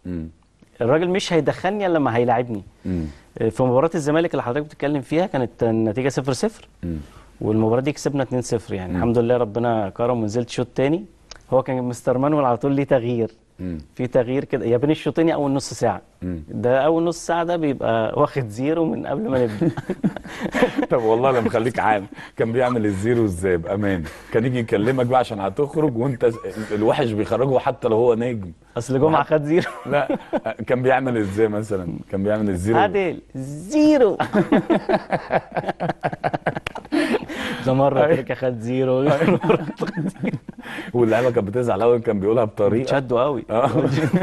مم. الراجل مش هيدخلني الا لما هيلاعبني مم. في مباراه الزمالك اللي حضرتك بتتكلم فيها كانت النتيجه 0 0 مم. والمباراه دي كسبنا 2 0 يعني الحمد لله ربنا كرم ونزلت شوط تاني هو كان مستر مانويل على طول ليه تغيير مم. في تغيير كده يا بين الشوطين يا اول نص ساعه مم. ده اول نص ساعه ده بيبقى واخد زيرو من قبل ما نبدا طب والله لما خليك عام كان بيعمل الزيرو ازاي بامان كان يجي يكلمك بقى عشان هتخرج وانت الوحش بيخرجه حتى لو هو نجم اصل جمعه خد زيرو لا كان بيعمل ازاي مثلا كان بيعمل الزيرو عادل زيرو ده مره تركه خد زيرو مرة واللعيبه كانت بتزعل قوي كان بيقولها بطريقه شدوا قوي اه هو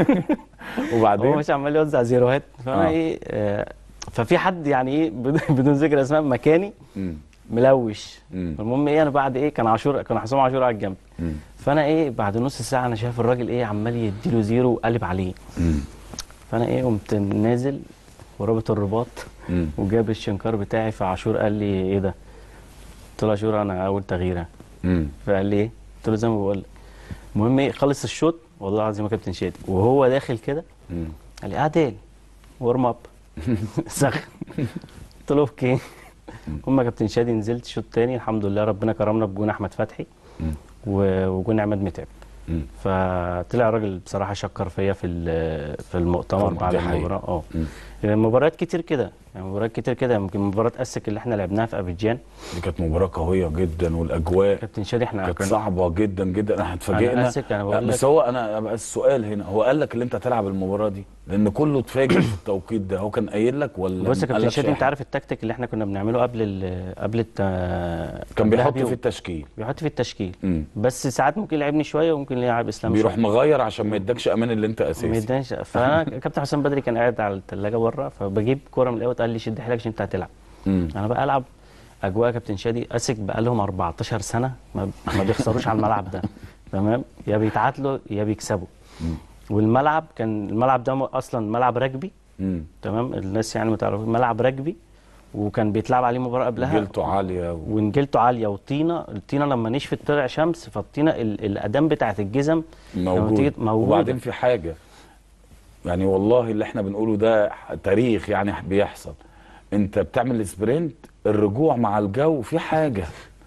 وبعدين مش عمال يوزع زيروهات فانا آه. ايه آه، ففي حد يعني ايه بدون بدون ذكر اسماء مكاني مم. ملوش مم. المهم ايه انا بعد ايه كان عاشور كان حسام عاشور على الجنب مم. فانا ايه بعد نص ساعه انا شايف الراجل ايه عمال يديله زيرو وقلب عليه مم. فانا ايه قمت نازل ورابط الرباط مم. وجاب الشنكار بتاعي فعاشور قال لي ايه ده قلت له عاشور انا اول تغييره مم. فقال لي ايه قلت له زي ما بقول لك المهم ايه خلص الشوط والله العظيم يا كابتن شادي وهو داخل كده مم. قال لي عادل ورم اب سخن قلت له اوكي المهم يا كابتن شادي نزلت شوط تاني الحمد لله ربنا كرمنا بجون احمد فتحي مم. و- وجون عماد متعب مم. فطلع الراجل بصراحه شكر فيا في ال- في المؤتمر طبعاً، بعد دي حقيقة. المباراه اه مم. مباريات كتير كده يعني مباريات كتير كده يمكن مباراه اسك اللي احنا لعبناها في ابيجان دي كانت مباراه قويه جدا والاجواء كابتن شادي احنا كانت كان- صعبه جدا جدا احنا اتفاجئنا أنا آسف، أنا بقول بس لك- هو انا بقى السؤال هنا هو قال لك اللي انت هتلعب المباراه دي لان كله اتفاجئ في التوقيت ده هو كان قايل لك ولا بص يا ما كابتن قالكش شادي أي انت حاجة؟ عارف التكتيك اللي احنا كنا بنعمله قبل ال قبل الت... كان قبلها بيحط بيوم. في التشكيل بيحط في التشكيل مم. بس ساعات ممكن يلعبني شويه وممكن يلعب اسلام بيروح شوية. مغير عشان ما يدكش امان اللي انت ما اساسي يدانش فانا كابتن حسام بدري كان قاعد على الثلاجه بره فبجيب كوره من الاوت قال لي شد حيلك عشان انت هتلعب مم. انا بقى العب اجواء كابتن شادي اسك بقى لهم 14 سنه ما, ما بيخسروش على الملعب ده تمام يا بيتعادلوا يا بيكسبوا والملعب كان الملعب ده اصلا ملعب رجبي مم. تمام الناس يعني ما تعرفش ملعب رجبي وكان بيتلعب عليه مباراه قبلها جلته عاليه و... ونجيلته عاليه وطينه الطينه لما نشفت طلع شمس فالطينه ال- الادام بتاعت الجزم لما تيجي- موجود موجودة. وبعدين في حاجه يعني والله اللي احنا بنقوله ده تاريخ يعني بيحصل انت بتعمل سبرنت الرجوع مع الجو في حاجه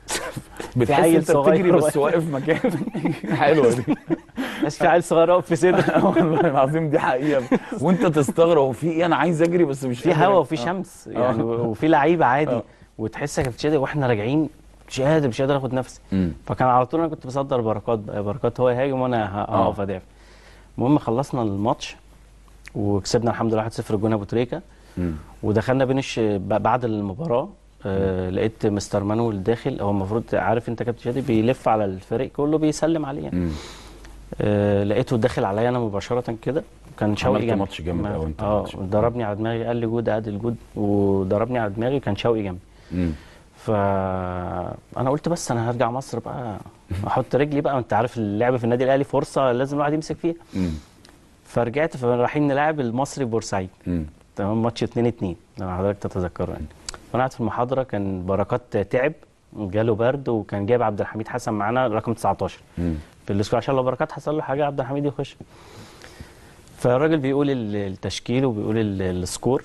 بتحس عيل انت صغير بتجري بس واقف. واقف مكانك حلوه دي بس في عيل صغير واقف في صدر والله العظيم دي حقيقه وانت تستغرب هو في ايه انا عايز اجري بس مش في قادر. هوا وفي آه. شمس يعني وفي لعيبه عادي آه. وتحس يا كابتن شادي واحنا راجعين مش قادر مش قادر اخد نفسي مم. فكان على طول انا كنت بصدر بركات بقى بركات هو يهاجم وانا ه- آه. هقف ادافع المهم خلصنا الماتش وكسبنا الحمد لله 1-0 جون ابو تريكه مم. ودخلنا بنش ب- بعد المباراه آه لقيت مستر مانويل داخل هو المفروض عارف انت كابتن شادي بيلف على الفريق كله بيسلم عليه يعني. مم. آه لقيته داخل عليا انا مباشره كده كان شوقي عملت جنبي ماتش جامد ما- أوي أنت اه الماتش. ضربني على دماغي قال لي جود ادي جود وضربني على دماغي كان شوقي جنبي مم. فانا قلت بس انا هرجع مصر بقى احط رجلي بقى انت عارف اللعب في النادي الاهلي فرصه لازم الواحد يمسك فيها مم. فرجعت فرايحين نلعب المصري بورسعيد مم. تمام ماتش 2 2 لو حضرتك تتذكره يعني فانا قاعد في المحاضره كان بركات تعب جاله برد وكان جايب عبد الحميد حسن معانا رقم 19 مم. في الاسبوع عشان لو بركات حصل له حاجه عبد الحميد يخش فالراجل بيقول ال- التشكيل وبيقول ال- السكور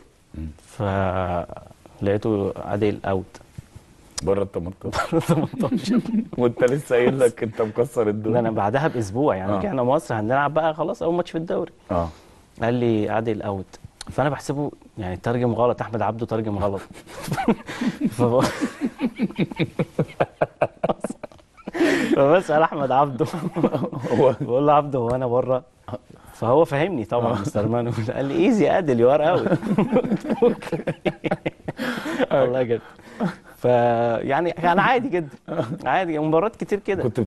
فلقيته عادل اوت بره ال 18 وانت لسه قايل لك انت مكسر ده الدنيا انا بعدها باسبوع يعني آه. رجعنا مصر هنلعب بقى خلاص اول ماتش في الدوري اه قال لي عادل اوت فانا بحسبه يعني ترجم غلط احمد عبده ترجم غلط فب- فبسال احمد عبده هو بقول له عبده هو انا بره فهو فهمني طبعا مستر مانويل قال لي ايزي ادل يو ار اوت والله جد فيعني كان عادي جدا عادي مباريات كتير كده كنت